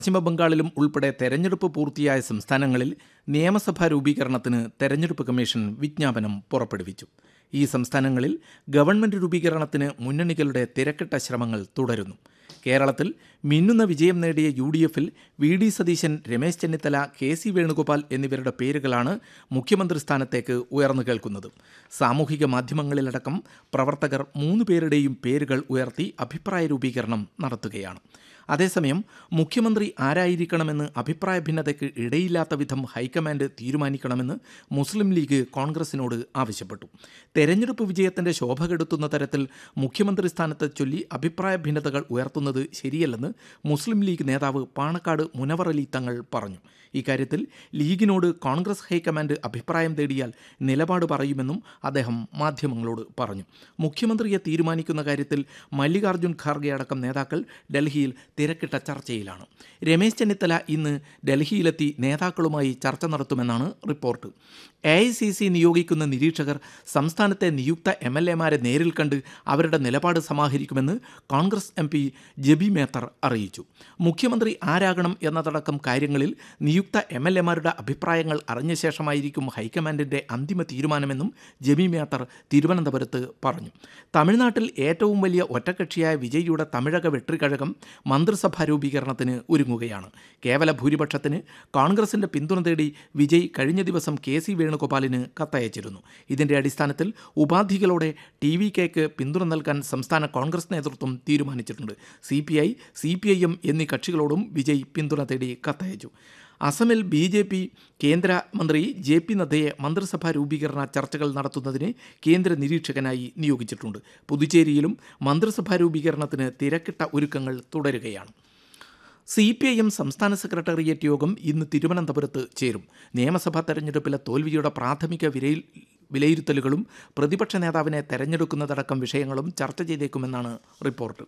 പശ്ചിമബംഗാളിലും ഉൾപ്പെടെ തെരഞ്ഞെടുപ്പ് പൂർത്തിയായ സംസ്ഥാനങ്ങളിൽ നിയമസഭാ രൂപീകരണത്തിന് തെരഞ്ഞെടുപ്പ് കമ്മീഷൻ വിജ്ഞാപനം പുറപ്പെടുവിച്ചു ഈ സംസ്ഥാനങ്ങളിൽ ഗവൺമെന്റ് രൂപീകരണത്തിന് മുന്നണികളുടെ തിരക്കിട്ട ശ്രമങ്ങൾ തുടരുന്നു കേരളത്തിൽ മിന്നുന്ന വിജയം നേടിയ യു ഡി എഫിൽ V D Satheesan Ramesh Chennithala K C Venugopal എന്നിവരുടെ പേരുകളാണ് മുഖ്യമന്ത്രി സ്ഥാനത്തേക്ക് ഉയർന്നു കേൾക്കുന്നത് സാമൂഹിക മാധ്യമങ്ങളിലടക്കം പ്രവർത്തകർ മൂന്ന് പേരുടെയും പേരുകൾ ഉയർത്തി അഭിപ്രായ രൂപീകരണം നടത്തുകയാണ് അതേസമയം മുഖ്യമന്ത്രി ആരായിരിക്കണമെന്ന് അഭിപ്രായ ഭിന്നതയ്ക്ക് ഇടയില്ലാത്ത വിധം ഹൈക്കമാൻഡ് തീരുമാനിക്കണമെന്ന് മുസ്ലിം ലീഗ് കോൺഗ്രസിനോട് ആവശ്യപ്പെട്ടു തെരഞ്ഞെടുപ്പ് വിജയത്തിന്റെ ശോഭ കെടുത്തുന്ന തരത്തിൽ മുഖ്യമന്ത്രി സ്ഥാനത്തെ ചൊല്ലി അഭിപ്രായ ഭിന്നതകൾ ഉയർത്തുന്നത് ശരിയല്ലെന്ന് മുസ്ലിം ലീഗ് നേതാവ് പാണക്കാട് മുനവർ അലി തങ്ങൾ പറഞ്ഞു ഇക്കാര്യത്തിൽ ലീഗിനോട് കോൺഗ്രസ് ഹൈക്കമാൻഡ് അഭിപ്രായം തേടിയാൽ നിലപാട് പറയുമെന്നും അദ്ദേഹം മാധ്യമങ്ങളോട് പറഞ്ഞു മുഖ്യമന്ത്രിയെ തീരുമാനിക്കുന്ന കാര്യത്തിൽ മല്ലികാർജ്ജുൻ ഖാർഗെ അടക്കം നേതാക്കൾ ഡൽഹിയിൽ തിരക്കിട്ട ചർച്ചയിലാണ് രമേശ് ചെന്നിത്തല ഇന്ന് ഡൽഹിയിലെത്തി നേതാക്കളുമായി ചർച്ച നടത്തുമെന്നാണ് report A I C C നിയോഗിക്കുന്ന നിരീക്ഷകർ സംസ്ഥാനത്തെ നിയുക്ത എം എൽ എമാരെ നേരിൽ കണ്ട് അവരുടെ നിലപാട് സമാഹരിക്കുമെന്ന് കോൺഗ്രസ് എം പി ജബി മേത്തർ അറിയിച്ചു മുഖ്യമന്ത്രി ആരാകണം എന്നതടക്കം കാര്യങ്ങളിൽ നിയുക്ത എം എൽ എമാരുടെ അഭിപ്രായങ്ങൾ അറിഞ്ഞ ശേഷമായിരിക്കും ഹൈക്കമാൻഡിന്റെ അന്തിമ തീരുമാനമെന്നും ജബി മേത്തർ തിരുവനന്തപുരത്ത് പറഞ്ഞു തമിഴ്നാട്ടിൽ ഏറ്റവും വലിയ ഒറ്റക്കക്ഷിയായ വിജയിയുടെ തമിഴക വെട്രിക്കഴകം മന്ത്രിസഭാ രൂപീകരണത്തിന് ഒരുങ്ങുകയാണ് കേവല ഭൂരിപക്ഷത്തിന് കോൺഗ്രസിന്റെ പിന്തുണ തേടി വിജയ് കഴിഞ്ഞ ദിവസം കെ സി വേണുഗോപാലിന് കത്തയച്ചിരുന്നു ഇതിന്റെ അടിസ്ഥാനത്തിൽ ഉപാധികളോടെ ടി വി കെക്ക് പിന്തുണ നൽകാൻ സംസ്ഥാന കോൺഗ്രസ് നേതൃത്വം തീരുമാനിച്ചിട്ടുണ്ട് C P I C P I M എന്നീ കക്ഷികളോടും വിജയ് പിന്തുണ തേടി കത്തയച്ചു അസമിൽ ബി ജെ പി കേന്ദ്രമന്ത്രി ജെ പി നദ്ദയെ മന്ത്രിസഭാ രൂപീകരണ ചർച്ചകൾ നടത്തുന്നതിന് കേന്ദ്ര നിരീക്ഷകനായി നിയോഗിച്ചിട്ടുണ്ട് പുതുച്ചേരിയിലും മന്ത്രിസഭാ രൂപീകരണത്തിന് തിരക്കിട്ട ഒരുക്കങ്ങൾ തുടരുകയാണ് സി പി ഐ എം സംസ്ഥാന സെക്രട്ടേറിയറ്റ് യോഗം ഇന്ന് തിരുവനന്തപുരത്ത് ചേരും നിയമസഭാ തെരഞ്ഞെടുപ്പിലെ തോൽവിയുടെ പ്രാഥമിക വിലയിൽ വിലയിരുത്തലുകളും പ്രതിപക്ഷ നേതാവിനെ തെരഞ്ഞെടുക്കുന്നതടക്കം വിഷയങ്ങളും ചർച്ച ചെയ്തേക്കുമെന്നാണ് റിപ്പോർട്ട്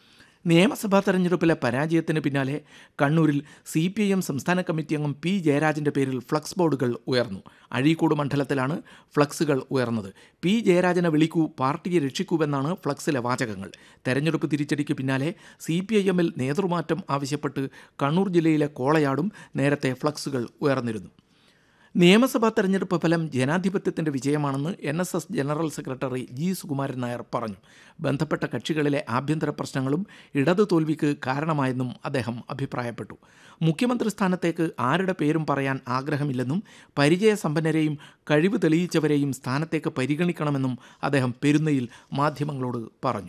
നിയമസഭാ തെരഞ്ഞെടുപ്പിലെ പരാജയത്തിന് പിന്നാലെ കണ്ണൂരിൽ സി പി ഐ എം സംസ്ഥാന കമ്മിറ്റി അംഗം പി ജയരാജൻ്റെ പേരിൽ ഫ്ലക്സ് ബോർഡുകൾ ഉയർന്നു അഴീക്കോട് മണ്ഡലത്തിലാണ് ഫ്ലക്സുകൾ ഉയർന്നത് പി ജയരാജനെ വിളിക്കൂ പാർട്ടിയെ രക്ഷിക്കൂവെന്നാണ് ഫ്ലക്സിലെ വാചകങ്ങൾ തെരഞ്ഞെടുപ്പ് തിരിച്ചടിക്ക് പിന്നാലെ സി പി ഐ എമ്മിൽ നേതൃമാറ്റം ആവശ്യപ്പെട്ട് കണ്ണൂർ ജില്ലയിലെ കോളയാടും നേരത്തെ ഫ്ലക്സുകൾ ഉയർന്നിരുന്നു നിയമസഭാ തെരഞ്ഞെടുപ്പ് ഫലം ജനാധിപത്യത്തിന്റെ വിജയമാണെന്ന് N S S general secretary G Sukumaran Nair പറഞ്ഞു ബന്ധപ്പെട്ട കക്ഷികളിലെ ആഭ്യന്തര പ്രശ്നങ്ങളും ഇടതു തോൽവിക്ക് കാരണമായെന്നും അദ്ദേഹം അഭിപ്രായപ്പെട്ടു മുഖ്യമന്ത്രി സ്ഥാനത്തേക്ക് ആരുടെ പേരും പറയാൻ ആഗ്രഹമില്ലെന്നും പരിചയസമ്പന്നരെയും കഴിവ് തെളിയിച്ചവരെയും സ്ഥാനത്തേക്ക് പരിഗണിക്കണമെന്നും അദ്ദേഹം പെരുന്നയിൽ മാധ്യമങ്ങളോട് പറഞ്ഞു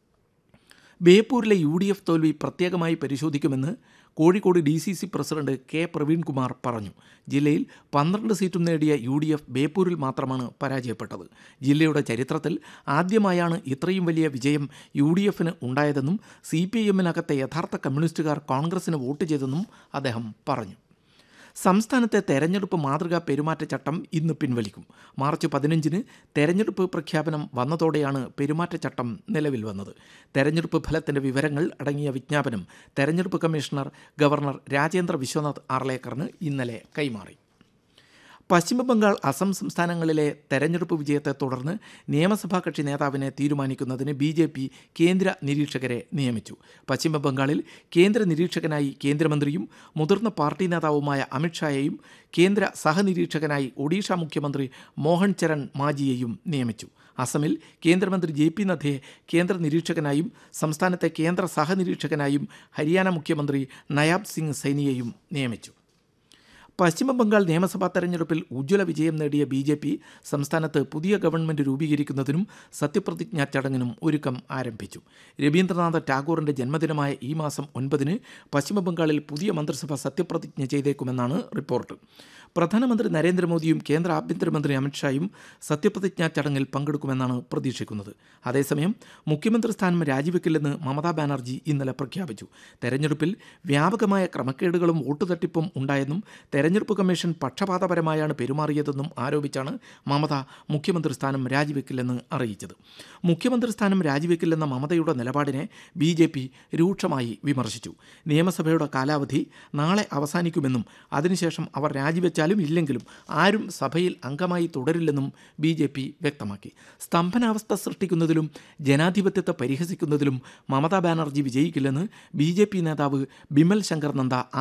ബേപ്പൂരിലെ യു ഡി എഫ് തോൽവി പ്രത്യേകമായി പരിശോധിക്കുമെന്ന് Kozhikode D C C president K Praveenkumar പറഞ്ഞു ജില്ലയിൽ പന്ത്രണ്ട് സീറ്റും നേടിയ യു ഡി എഫ് ബേപ്പൂരിൽ മാത്രമാണ് പരാജയപ്പെട്ടത് ജില്ലയുടെ ചരിത്രത്തിൽ ആദ്യമായാണ് ഇത്രയും വലിയ വിജയം യു ഡി എഫിന് ഉണ്ടായതെന്നും സി പി ഐ എമ്മിനകത്തെ യഥാർത്ഥ കമ്മ്യൂണിസ്റ്റുകാർ കോൺഗ്രസിന് വോട്ട് ചെയ്തെന്നും അദ്ദേഹം പറഞ്ഞു സംസ്ഥാനത്തെ തെരഞ്ഞെടുപ്പ് മാതൃകാ പെരുമാറ്റച്ചട്ടം ഇന്ന് പിൻവലിക്കും മാർച്ച് പതിനഞ്ചിന് തെരഞ്ഞെടുപ്പ് പ്രഖ്യാപനം വന്നതോടെയാണ് പെരുമാറ്റച്ചട്ടം നിലവിൽ വന്നത് തെരഞ്ഞെടുപ്പ് ഫലത്തിന്റെ വിവരങ്ങൾ അടങ്ങിയ വിജ്ഞാപനം തെരഞ്ഞെടുപ്പ് കമ്മീഷണർ ഗവർണർ രാജേന്ദ്ര വിശ്വനാഥ് ആർലേക്കറിന് ഇന്നലെ കൈമാറി പശ്ചിമബംഗാൾ അസം സംസ്ഥാനങ്ങളിലെ തെരഞ്ഞെടുപ്പ് വിജയത്തെ തുടർന്ന് നിയമസഭാ കക്ഷി നേതാവിനെ തീരുമാനിക്കുന്നതിന് ബി ജെ പി കേന്ദ്ര നിരീക്ഷകരെ നിയമിച്ചു പശ്ചിമബംഗാളിൽ കേന്ദ്ര നിരീക്ഷകനായി കേന്ദ്രമന്ത്രിയും മുതിർന്ന പാർട്ടി നേതാവുമായ അമിത്ഷായെയും കേന്ദ്ര സഹനിരീക്ഷകനായി ഒഡീഷ മുഖ്യമന്ത്രി മോഹൻ ചരൺ മാജിയെയും നിയമിച്ചു അസമിൽ കേന്ദ്രമന്ത്രി ജെ പി നദ്ദയെ കേന്ദ്ര നിരീക്ഷകനായും സംസ്ഥാനത്തെ കേന്ദ്ര സഹനിരീക്ഷകനായും ഹരിയാന മുഖ്യമന്ത്രി നയാബ് സിംഗ് സൈനിയെയും നിയമിച്ചു പശ്ചിമബംഗാൾ നിയമസഭാ തെരഞ്ഞെടുപ്പിൽ ഉജ്ജ്വല വിജയം നേടിയ ബി ജെ പി സംസ്ഥാനത്ത് പുതിയ ഗവൺമെന്റ് രൂപീകരിക്കുന്നതിനും സത്യപ്രതിജ്ഞാ ചടങ്ങിനും ഒരുക്കം ആരംഭിച്ചു രവീന്ദ്രനാഥ ടാഗോറിന്റെ ജന്മദിനമായ ഈ മാസം ഒൻപതിന് പശ്ചിമബംഗാളിൽ പുതിയ മന്ത്രിസഭ സത്യപ്രതിജ്ഞ ചെയ്തേക്കുമെന്നാണ് റിപ്പോർട്ട് പ്രധാനമന്ത്രി നരേന്ദ്രമോദിയും കേന്ദ്ര ആഭ്യന്തരമന്ത്രി അമിത്ഷായും സത്യപ്രതിജ്ഞാ ചടങ്ങിൽ പങ്കെടുക്കുമെന്നാണ് പ്രതീക്ഷിക്കുന്നത് അതേസമയം മുഖ്യമന്ത്രി സ്ഥാനം രാജിവെക്കില്ലെന്ന് മമതാ ബാനർജി ഇന്നലെ പ്രഖ്യാപിച്ചു തെരഞ്ഞെടുപ്പിൽ വ്യാപകമായ ക്രമക്കേടുകളും വോട്ട് തട്ടിപ്പും ഉണ്ടായെന്നും തെരഞ്ഞെടുപ്പ് കമ്മീഷൻ പക്ഷപാതപരമായാണ് പെരുമാറിയതെന്നും ആരോപിച്ചാണ് മമത മുഖ്യമന്ത്രി സ്ഥാനം രാജിവെക്കില്ലെന്ന് അറിയിച്ചത് മുഖ്യമന്ത്രി സ്ഥാനം രാജിവെക്കില്ലെന്ന മമതയുടെ നിലപാടിനെ ബി ജെ പി രൂക്ഷമായി വിമർശിച്ചു നിയമസഭയുടെ കാലാവധി നാളെ അവസാനിക്കുമെന്നും അതിനുശേഷം അവർ രാജിവെച്ചാലും ഇല്ലെങ്കിലും ആരും സഭയിൽ അംഗമായി തുടരില്ലെന്നും ബി ജെ പി വ്യക്തമാക്കി സ്തംഭനാവസ്ഥ സൃഷ്ടിക്കുന്നതിലും ജനാധിപത്യത്തെ പരിഹസിക്കുന്നതിലും മമതാ ബാനർജി വിജയിക്കില്ലെന്ന് ബി ജെ പി നേതാവ് ബിമൽ ശങ്കർ നന്ദ